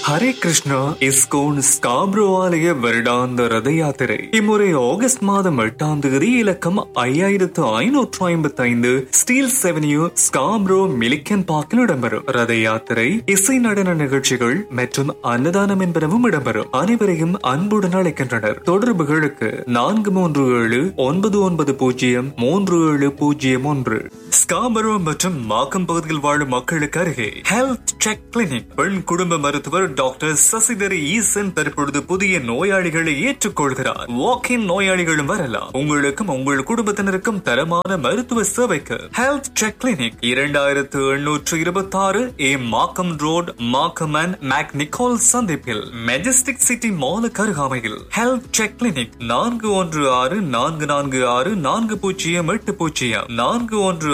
Hare Krishna ISKCON Scarborough ஆலய வருடாந்த ரத யாத்திரை இம்முறை ஆகஸ்ட் மாதம் எட்டாம் தேதி இலக்கம் ஐயாயிரத்து ஐநூற்று ஐம்பத்தி ஐந்து ஸ்டீல் செவன்யூ ஸ்காப்ரோ மிலிக்கன் பார்க்கில் இடம்பெறும் ரத யாத்திரை இசை நடன நிகழ்ச்சிகள் மற்றும் அன்னதானம் என்பனவும் இடம்பெறும் அனைவரையும் அன்புடன் அழைக்கின்றனர் தொடர்புகளுக்கு நான்கு மூன்று ஏழு ஒன்பது ஒன்பது பூஜ்ஜியம் மூன்று ஏழு பூஜ்ஜியம் ஒன்று ஸ்காபரோ மற்றும் மாக்கம் பகுதியில் வாழும் மக்களுக்கு அருகே ஹெல்த் செக் கிளினிக் பெண் குடும்ப மருத்துவர் டாக்டர் சசிதரி ஈசன் தற்பொழுது புதிய நோயாளிகளை ஏற்றுக்கொள்கிறார் வாக் இன் நோயாளிகளும் வரலாம் உங்களுக்கும் உங்கள் குடும்பத்தினருக்கும் தரமான மருத்துவ சேவைக்கு ஹெல்த் செக் கிளினிக் இரண்டாயிரத்து எண்ணூற்று இருபத்தி ஆறு A Markham road Markham and McNicoll சந்திப்பில் மெஜஸ்டிக் சிட்டி மாலுக்கு அருகாமையில் ஹெல்த் செக் கிளினிக் நான்கு ஒன்று ஆறு நான்கு நான்கு ஆறு நான்கு பூஜ்ஜியம் எட்டு பூஜ்ஜியம் நான்கு ஒன்று